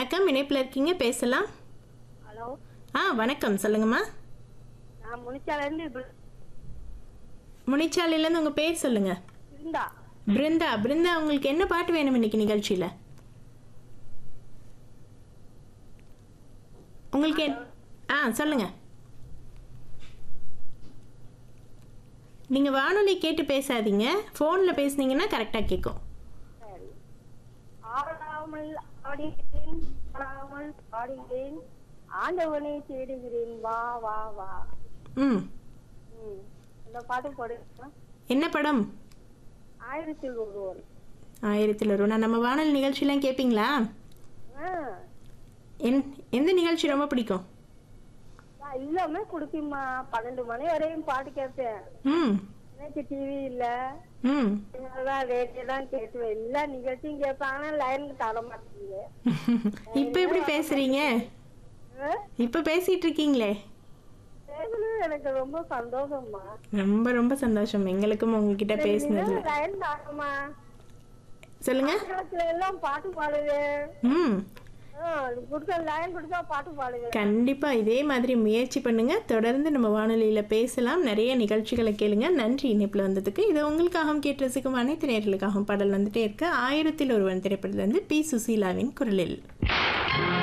வணக்கம் இணைப்பில் இருக்கீங்க பேசலாம் ஹலோ ஆ வணக்கம் சொல்லுங்கம்மா நான் முனிச்சாலேருந்து இப்படி முனிச்சாலையிலேருந்து உங்கள் பேர் சொல்லுங்க இருந்தா பிருந்தா பிருந்தா உங்களுக்கு என்ன பாட்டு வேணும் இன்னைக்கு நிகழ்ச்சியில் உங்களுக்கு என்- ஆ சொல்லுங்க நீங்கள் வானொலி கேட்டு பேசாதீங்க ஃபோனில் பேசுனீங்கன்னா கரெக்டாக கேட்கும் சரி ஆடாமல் ஆடுகிறேன் ஆடாமல் பாடுகிறேன் ஆண்டவனை தேடுகிறேன் வா வா வா ம் ம் இந்த பாட்டு போடுங்க என்ன படம் ஆயிரத்தில் ஒருவன் ஆயிரத்தில் ஒரு நான் நம்ம வானொலி நிகழ்ச்சியெலாம் கேட்பீங்களா ஆ என் எந்த நிகழ்ச்சி ரொம்ப பிடிக்கும் நான் இல்லாம குடுப்பிம்மா பன்னெண்டு மணி வரையும் பாட்டு கேட்பேன் ம் எனக்கு டிவி இல்ல ம் தான் ரேடியோ தான் கேட்டுவேன் எல்லா நிகழ்ச்சியும் கேட்பேன் ஆனா லைன் தர மாட்டேங்குது இப்போ எப்படி பேசுறீங்க இப்போ பேசிட்டு இருக்கீங்களே பேசுனது எனக்கு ரொம்ப சந்தோஷம்மா ரொம்ப ரொம்ப சந்தோஷம் எங்களுக்கும் உங்ககிட்ட பேசினதுல லைன் தாங்கம்மா சொல்லுங்க காலத்துல எல்லாம் பாட்டு பாடுவேன் ம் கொடுக்க லைன் கொடுத்தா பாட்டு பாடுவேன் கண்டிப்பா இதே மாதிரி முயற்சி பண்ணுங்க தொடர்ந்து நம்ம வானொலியில பேசலாம் நிறைய நிகழ்ச்சிகளை கேளுங்க நன்றி இணைப்பில் வந்ததுக்கு இது உங்களுக்காகவும் கேட்டு ரசிக்கும் அனைத்து நேர்களுக்காகவும் பாடல் வந்துட்டே இருக்கு ஆயிரத்தில் ஒருவன் திரைப்படத்துல இருந்து பி சுசீலாவின் குரலில்